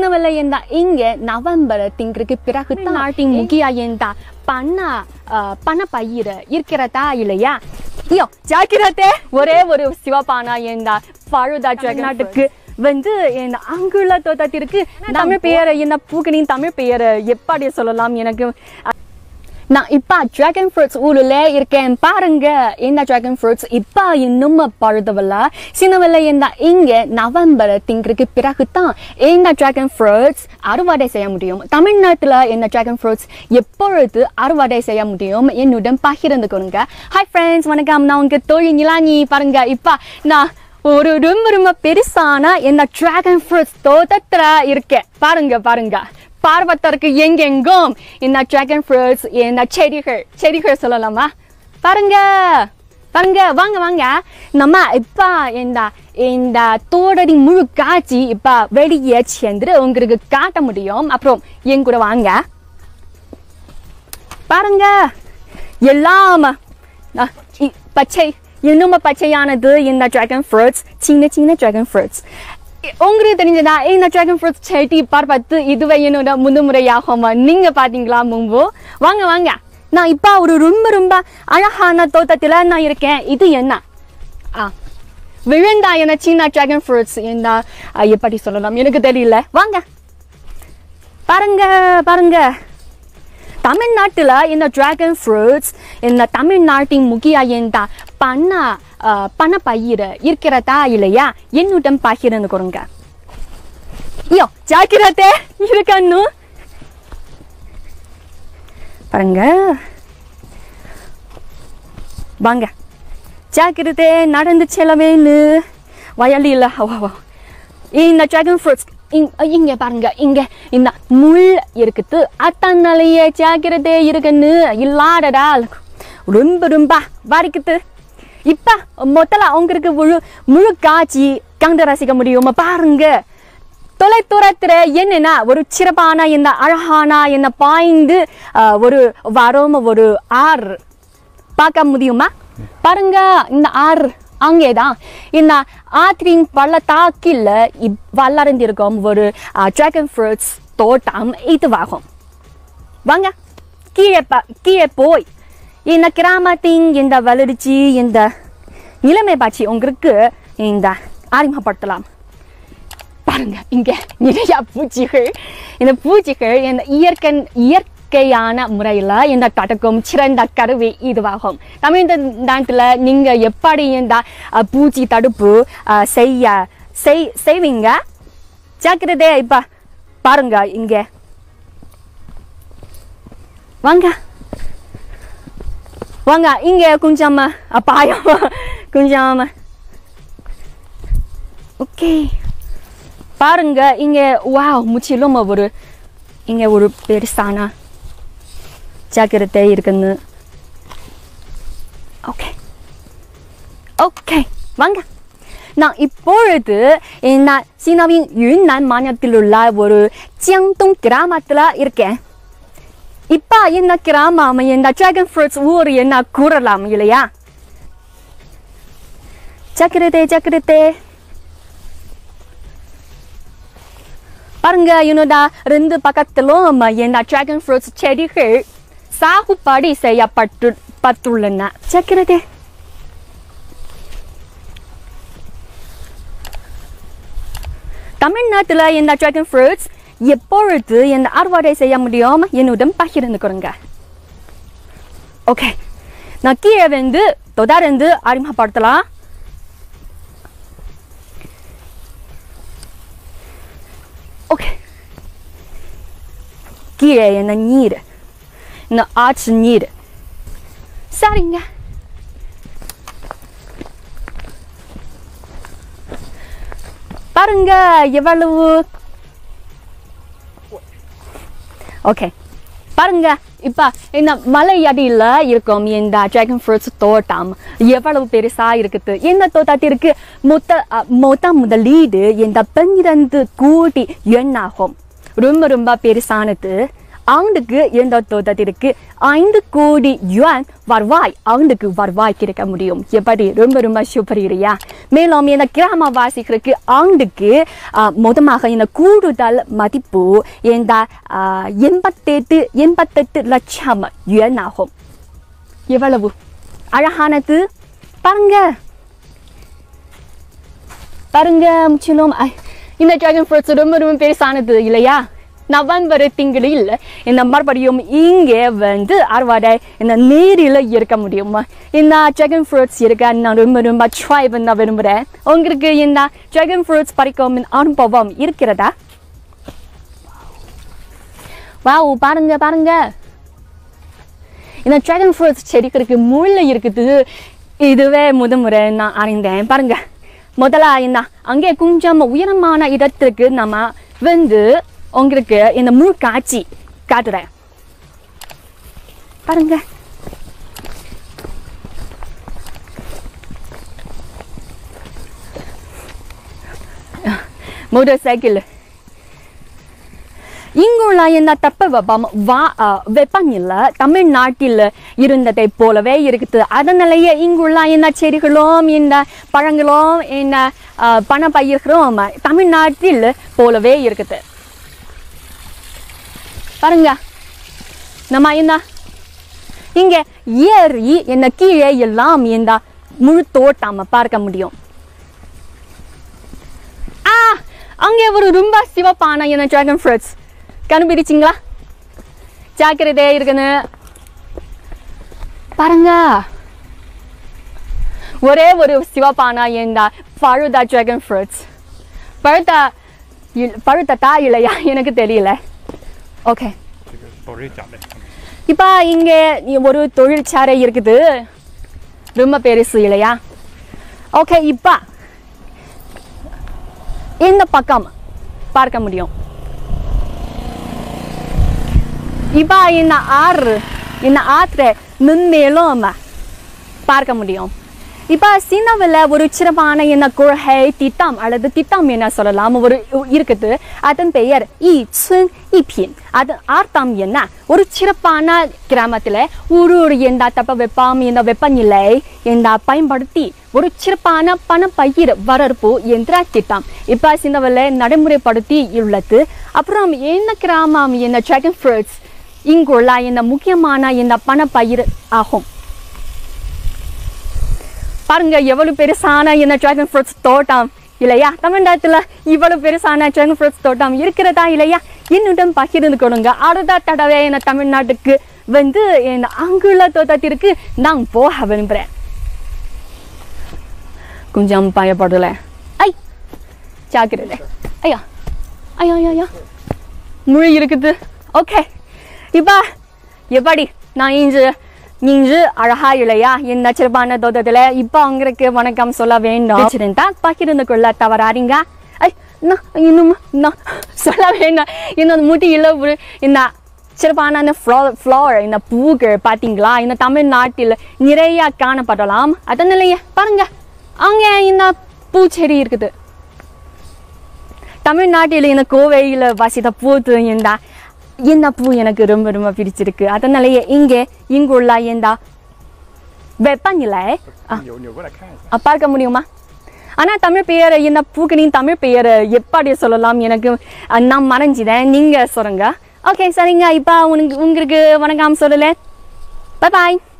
சின்னவல்ல இந்த இங்க நவம்பர் திங்களுக்கு பிறகு நாட்டின் முக்கிய இந்த பண அஹ், பண பயிர் இருக்கிறதா இல்லையா ஐயோ ஜாக்கிரதே ஒரே ஒரு சிவப்பானா இந்த பழுதா நாட்டுக்கு வந்து இந்த ஆங்கில தோட்டத்திற்கு தமிழ் பெயர் இந்த பூக்கணின் தமிழ் பெயர் எப்படி சொல்லலாம் எனக்கு நான் இப்ப டிராகன் ஃப்ரூட்ஸ் ஊர்ல இருக்கேன் பாருங்க இந்த டிராகன் ஃப்ரூட்ஸ் இப்ப இன்னும் பழுதவில்ல சின்னவில்ல இந்த இங்க நவம்பர் திங்களுக்கு பிறகு தான் இந்த டிராகன் ஃப்ரூட்ஸ் அறுவடை செய்ய முடியும் தமிழ்நாட்டுல இந்த டிராகன் ஃப்ரூட்ஸ் எப்பொழுது அறுவடை செய்ய முடியும் என்னுடன் பகிர்ந்து கொள்ளுங்க ஹாய் ஃப்ரெண்ட்ஸ் வணக்கம் நான் உங்க தோழி நிலானி பாருங்க இப்ப நான் ஒரு ரொம்ப ரொம்ப பெருசான இந்த டிராகன் ஃப்ரூட்ஸ் தோட்டத்துல இருக்கேன் பாருங்க பாருங்க பார்வத்தருக்கு எங்கெங்கும் இந்த டிராகன் ஃப்ரூட்ஸ் இந்த செடிகள் செடிகள் சொல்லலாமா பாருங்க பாருங்க வாங்க வாங்க நம்ம இப்ப இந்த இந்த தோடடி முழு காட்சி இப்ப வெளியே சென்று உங்களுக்கு காட்ட முடியும் அப்புறம் என் கூட வாங்க பாருங்க எல்லாம் அஹ், இ- பச்சை இன்னும் பச்சையானது இந்த டிராகன் ஃப்ரூட்ஸ் சின்ன சின்ன டிராகன் ஃப்ரூட்ஸ் உங்களுக்கு தெரிஞ்சதா இந்த டிராகன் ஃப்ரூட்ஸ் செடி பார்ப்பது இதுவே என்னோட முதுமுறையாகும் நீங்க பாத்தீங்களா முன்பு வாங்க வாங்க நான் இப்ப ஒரு ரொம்ப ரொம்ப அழகான தோட்டத்துல நான் இருக்கேன் இது என்ன ஆ விழுந்தா என்ன சின்ன டிராகன் ஃப்ரூட்ஸ் என்ன அஹ், எப்படி சொல்லலாம் எனக்கு தெரியல வாங்க பாருங்க பாருங்க தமிழ்நாட்டுல இந்த டிராகன் ஃப்ரூட்ஸ் இந்த தமிழ்நாட்டின் முக்கிய இந்த பண அஹ், பண பயிர் இருக்கிறதா இல்லையா என்னுடன் பகிர்ந்து கொடுங்க ஐயோ ஜாக்கிரதே இருக்கன்னு பாருங்க வாங்க ஜாக்கிரதை நடந்து செல்லவேன்னு வயலில் இந்த டிராகன் ஃப்ரூட்ஸ் இங்க பாருங்க இங்க இந்த முள் இருக்குது அத்தனாலேயே ஜாக்கிரதை இருக்குன்னு இல்லாதடா ரொம்ப ரொம்ப வரைக்குது இப்ப முதல்ல உங்களுக்கு முழு முழு காட்சி கண்டு ரசிக்க முடியுமா பாருங்க தொலைத்தூரத்துல என்னன்னா ஒரு சிறப்பான இந்த அழகான இந்த பாய்ந்து அஹ், ஒரு வரும் ஒரு ஆறு பார்க்க முடியுமா பாருங்க இந்த ஆறு அங்கேதான் இந்த ஆற்றின் பள்ளத்தாக்கில் இப்- வளர்ந்திருக்கும் ஒரு டிராகன் ஃப்ரூட்ஸ் தோட்டம் இதுவாகும் வாங்க கீழே ப கீழே போய் இந்த கிராமத்தின் இந்த வளர்ச்சி இந்த நிலைமை பற்றி உங்களுக்கு இந்த அறிமுகப்படுத்தலாம் பாருங்க இங்க நிறைய பூச்சிகள் இந்த பூச்சிகள் இந்த இயற்கை இயற்கையான முறையில் இந்த தடுக்கும் சிறந்த கருவி இதுவாகும் தமிழ்நாட்டில் நீங்க எப்படி இந்த அஹ், பூச்சி தடுப்பு அஹ், செய்ய செய் செய்வீங்க ஜாக்கிரதையா இப்ப பாருங்க இங்க வாங்க வாங்க இங்க கொஞ்சம் அபாயம் கொஞ்சம் ஓகே பாருங்க இங்க வாவ் முற்றிலும் ஒரு இங்க ஒரு பெருசான ஜாக்கிரதை இருக்குன்னு ஓகே ஓகே வாங்க நான் இப்பொழுது இந்த சீனாவின் யுன்னான் மாநிலத்தில் உள்ள ஒரு ஜியாங்தோங் கிராமத்தில் இருக்கேன் இப்ப இந்த கிராமம் இந்த டிராகன் ஃப்ரூட்ஸ் ஊர் என்ன கூறலாம் இல்லையா ஜாக்கிரதை ஜாக்கிரதை பாருங்க என்னோட ரெண்டு பக்கத்திலும் இந்த டிராகன் ஃப்ரூட்ஸ் செடிகள் சாகுபடி செய்யப்பட்டு பட்டுள்ளன ஜாக்கிரதை தமிழ்நாட்டுல இந்த டிராகன் ஃப்ரூட்ஸ் எப்பொழுது இந்த அறுவடை செய்ய முடியும் என்னுடன் பகிர்ந்து கொடுங்க ஓகே நான் கீழே வந்து தொடர்ந்து அறிமுகப்படுத்தலாம் ஓகே கீழே என்ன நீர் இந்த ஆற்று நீர் சரிங்க பாருங்க எவ்வளவு ஓகே பாருங்க இப்ப இந்த மலை அடியில இருக்கும் இந்த டிராகன் ஃப்ரூட்ஸ் தோட்டம் எவ்வளவு பெருசா இருக்குது இந்த தோட்டத்திற்கு மொத்த அ, மொத்த முதலீடு இந்த பன்னிரண்டு கோடி எண்ணாகும் ரொம்ப ரொம்ப பெருசானது ஆண்டுக்கு இந்த தோட்டத்திற்கு ஐந்து கோடி யுவான் வருவாய் ஆண்டுக்கு வருவாய் கிடைக்க முடியும் எப்படி ரொம்ப ரொம்ப சூப்பர் இல்லையா மேலும் இந்த கிராமவாசிகளுக்கு ஆண்டுக்கு ஆஹ், மொத்தமாக இந்த கூடுதல் மதிப்பு இந்த ஆஹ், எண்பத்தெட்டு எண்பத்தெட்டு லட்சம் யுவான் ஆகும் எவ்வளவு அழகானது பாருங்க பாருங்க முற்றிலும் ஐ, இந்த டிராகன் ஃப்ரூட்ஸ் ரொம்ப ரொம்ப பெருசானது இல்லையா நவம்பர் திங்களில் இந்த மறுபடியும் இங்கே வந்து அறுவடை இந்த நீரில் இருக்க முடியும் இந்த டிராகன் ஃப்ரூட்ஸ் இருக்க நான் ரொம்ப ரொம்ப ட்ரை பண்ண விரும்புகிறேன் உங்களுக்கு இந்த டிராகன் ஃப்ரூட்ஸ் பறிக்கும் அனுபவம் இருக்கிறதா வாவ் பாருங்க பாருங்க இந்த டிராகன் ஃப்ரூட்ஸ் செடிகளுக்கு முள்ள இருக்குது இதுவே முதமுறை நான் அறிந்தேன் பாருங்க முதல்ல இந்த அங்கே கொஞ்சம் உயரமான இடத்துக்கு நம்ம வந்து உங்களுக்கு இந்த முள் காட்சி காட்டுறேன் பாருங்க மோட்டார் சைக்கிள் இங்குள்ள இந்த தட்பவெப்பம் வா அஹ், வெப்பநிலை தமிழ்நாட்டில் இருந்ததை போலவே இருக்குது அதனாலேயே இங்குள்ள இந்த செடிகளும் இந்த பழங்களும் இந்த அஹ், பணப்பயிர்களும் தமிழ்நாட்டில் போலவே இருக்குது பாருங்க நம்ம இந்த இங்க ஏறி இந்த கீழே எல்லாம் இந்த முழு தோட்டம் பார்க்க முடியும் ஆ அங்கே ஒரு ரொம்ப சிவப்பான இந்த டிராகன் ஃப்ரூட்ஸ் கண்டுபிடிச்சிங்களா ஜாக்கிரதை இருக்குன்னு பாருங்க ஒரே ஒரு சிவப்பான இந்த பழுத டிராகன் ஃப்ரூட்ஸ் பழுத்த இல்- பழுத்ததா இல்லையா எனக்கு தெரியல ஓகே 这个保瑞甲的。 இப்போ இங்கே ஒரு தொழிற்சாலை இருக்குது ரொம்ப பெருசு இல்லையா ஓகே இப்போ இந்த பக்கம் பார்க்க முடியும் இப்போ இந்த ஆறு இந்த ஆற்றை மென்மேலும் பார்க்க முடியும் இப்போ சின்னவில் ஒரு சிறப்பான என்ன கொள்கை திட்டம் அல்லது திட்டம் என்ன சொல்லலாம் ஒரு இருக்குது அதன் பெயர் இ சுன் இப்பின் அதன் அர்த்தம் என்ன ஒரு சிறப்பான கிராமத்தில் ஒரு ஒரு எந்த தப்ப வெப்பம் இந்த வெப்பநிலை இந்த பயன்படுத்தி ஒரு சிறப்பான பணப்பயிர் வளர்ப்பு என்ற திட்டம் இப்போ சின்னவில் நடைமுறைப்படுத்தி உள்ளது அப்புறம் என்ன கிராமம் இந்த டிராகன் ஃப்ரூட்ஸ் இங்குள்ள இந்த முக்கியமான இந்த பணப்பயிர் ஆகும் பாருங்க எவ்வளவு பெருசான இந்த டிராகன் ஃப்ரூட்ஸ் தோட்டம் இல்லையா தமிழ்நாட்டில் இவ்வளவு பெருசான டிராகன் ஃப்ரூட்ஸ் தோட்டம் இருக்கிறதா இல்லையா என்னுடன் பகிர்ந்து கொடுங்க அடுத்த தடவை இந்த தமிழ்நாட்டுக்கு வந்து இந்த அங்குள்ள தோட்டத்திற்கு நான் போக விரும்புகிறேன் கொஞ்சம் பயப்படல ஐ ஜாக்கிரதை ஐயா ஐயா ஐயா ஐயா முழு இருக்குது ஓகே இப்போ எப்படி நான் இன்று இன்று அழகா இல்லையா இந்த சிறப்பான தோட்டத்தில் இப்போ உங்களுக்கு வணக்கம் சொல்ல வேண்டும் வச்சிருந்தா பகிர்ந்து கொள்ள தவறாதீங்க ஐ நான் இன்னும் நான் சொல்ல வேண்டாம் இன்னொரு முட்டியில் ஒரு இந்த சிறப்பான இந்த ஃப்ளவர் ஃப்ளவர் இந்த பூக்கள் பார்த்தீங்களா இந்த தமிழ்நாட்டில் நிறைய காணப்படலாம் அதனாலேயே பாருங்க அங்கே இந்த பூச்செடி இருக்குது தமிழ்நாட்டில் இந்த கோவையில் வசித்த பூத்து இந்த இந்த பூ எனக்கு ரொம்ப ரொம்ப பிடிச்சிருக்கு அதனாலேயே இங்கே இங்குள்ள இந்த வெப்பநிலை ஆ, 扭扭过来看一下。 ஆ, பார்க்க முடியுமா ஆனால் தமிழ் பெயர் இந்த பூக்களின் தமிழ் பெயர் எப்படி சொல்லலாம் எனக்கு ஆ, நான் மறைஞ்சிட்டேன் நீங்கள் சொல்லுங்க ஓகே சரிங்க இப்போ உனக்கு உங்களுக்கு வணக்கம் சொல்லலை பாய் பாய்